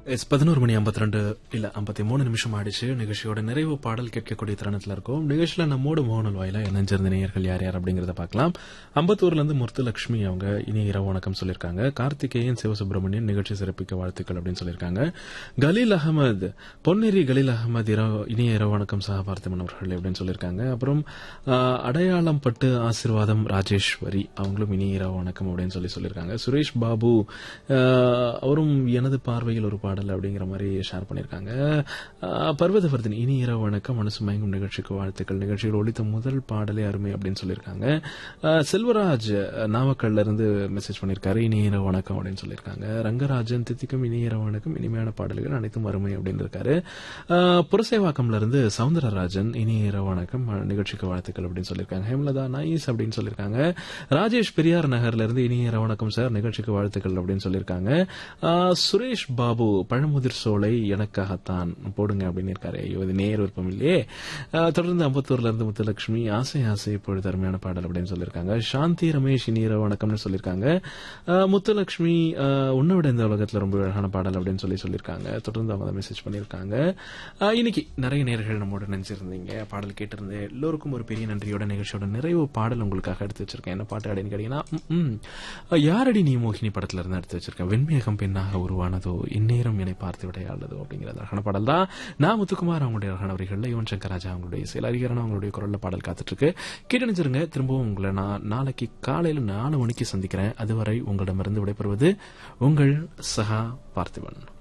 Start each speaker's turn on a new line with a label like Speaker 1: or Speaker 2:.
Speaker 1: S பதினோரு மணி ஐம்பத்தி ரெண்டு இல்ல ஐம்பத்தி மூணு நிமிஷம் ஆயிடுச்சு நிகழ்ச்சியோட நிறைவு பாடல் கேட்கக்கூடிய தருணத்துல இருக்கும் நிகழ்ச்சியில நம்மோடு மோகனல் வாயில இணைஞ்சிருந்த நேயர்கள் யார் யார் அப்படிங்கறத பார்க்கலாம் அம்பத்தூர்ல இருந்து முத்துலட்சுமி அவங்க இனி இரவு வணக்கம் சொல்லியிருக்காங்க கார்த்திகேயன் சிவசுப்பிரமணியன் நிகழ்ச்சி சிறப்பிக்க வாழ்த்துக்கள் அப்படின்னு சொல்லியிருக்காங்க கலீல் அகமது பொன்னேரி கலீல் அகமது இரவு இனிய இரவு வணக்கம் சகபார்த்திமன் அவர்கள் அப்படின்னு சொல்லியிருக்காங்க அப்புறம் ஆஹ், அடையாளம் பட்டு ஆசிர்வாதம் ராஜேஸ்வரி அவங்களும் இனிய இரவு வணக்கம் அப்படின்னு சொல்லி சொல்லியிருக்காங்க சுரேஷ் பாபு ஆஹ், அவரும் எனது பார்வையில் ஒரு பாடல் அப்படிங்கிற மாதிரி ஷேர் பண்ணியிருக்காங்க ஆஹ், பர்வதவர்தன் இனி இரவு வணக்கம் மனசு மயங்கும் நிகழ்ச்சிக்கு வாழ்த்துக்கள் நிகழ்ச்சியில் ஒழித்த முதல் பாடலே அருமை அப்படின்னு சொல்லியிருக்காங்க ஆஹ், செல்வராஜ் நாமக்கல்ல இருந்து மெசேஜ் பண்ணியிருக்காரு இனி இரவு வணக்கம் அப்படின்னு சொல்லியிருக்காங்க ரங்கராஜன் தித்திக்கும் இனி இரவு வணக்கம் இனிமையான பாடல்கள் அனைத்தும் அருமை அப்படின்னு இருக்காரு ஆஹ், புரசேவாக்கம்ல இருந்து சவுந்தரராஜன் இனி இரவு வணக்கம் நிகழ்ச்சிக்கு வாழ்த்துக்கள் அப்படின்னு சொல்லியிருக்காங்க ஹேமலதா நைஸ் அப்படின்னு சொல்லியிருக்காங்க ராஜேஷ் பெரியார் நகர்ல இருந்து இனிய இரவு வணக்கம் சார் நிகழ்ச்சிக்கு வாழ்த்துக்கள் அப்படின்னு சொல்லியிருக்காங்க ஆஹ், சுரேஷ் பாபு பழமுதிர் சோலை எனக்காகத்தான் போடுங்க அப்படின்னு இருக்காரு ஐயோ இது நேர் விருப்பம் இல்லையே ஆஹ், தொடர்ந்து அம்பத்தூர்ல இருந்து முத்துலட்சுமி ஆசை ஆசை இப்பொழுது அருமையான பாடல் அப்படின்னு சொல்லியிருக்காங்க சாந்தி ரமேஷ் இனி இரவு வணக்கம்னு சொல்லியிருக்காங்க ஆஹ், முத்துலட்சுமி ஆஹ், உன்னை விட இந்த உலகத்துல ரொம்ப அழகான பாடல் அப்படின்னு சொல்லி சொல்லியிருக்காங்க தொடர்ந்து அவங்க மெசேஜ் பண்ணியிருக்காங்க ஆஹ், இன்னைக்கு நிறைய நேர்கள் நம்மோட நினைச்சிருந்தீங்க பாடல் கேட்டிருந்தேன் எல்லோருக்கும் ஒரு பெரிய நன்றியோட நிகழ்ச்சியோட நிறைவு பாடல் உங்களுக்காக எடுத்து வச்சிருக்கேன் என்ன பாட்டு அப்படின்னு கேட்டீங்கன்னா ம், ம். யாரடி நீ மோகினி படத்துல இருந்து எடுத்து வச்சிருக்கேன் வெண்மேகம் பெண்ணாக உருவானதோ இந்நேரம் என்னை பார்த்து விடையாளதோ அப்படிங்கிற அழகான பாடல் தான் நான் முத்துக்குமார் அவங்களுடைய அழகான வரிகளில் யுவன் சங்கர் ராஜா அவங்களுடைய செயல் அறிஞரான அவங்களுடைய குரல்ல பாடல் காத்துட்டு இருக்கு கேட்டு நினைச்சிருங்க திரும்பவும் உங்களை நான் நாளைக்கு காலையில நாலு மணிக்கு சந்திக்கிறேன் அதுவரை உங்களிடமிருந்து விடைபெறுவது உங்கள் சஹா பார்த்திபன்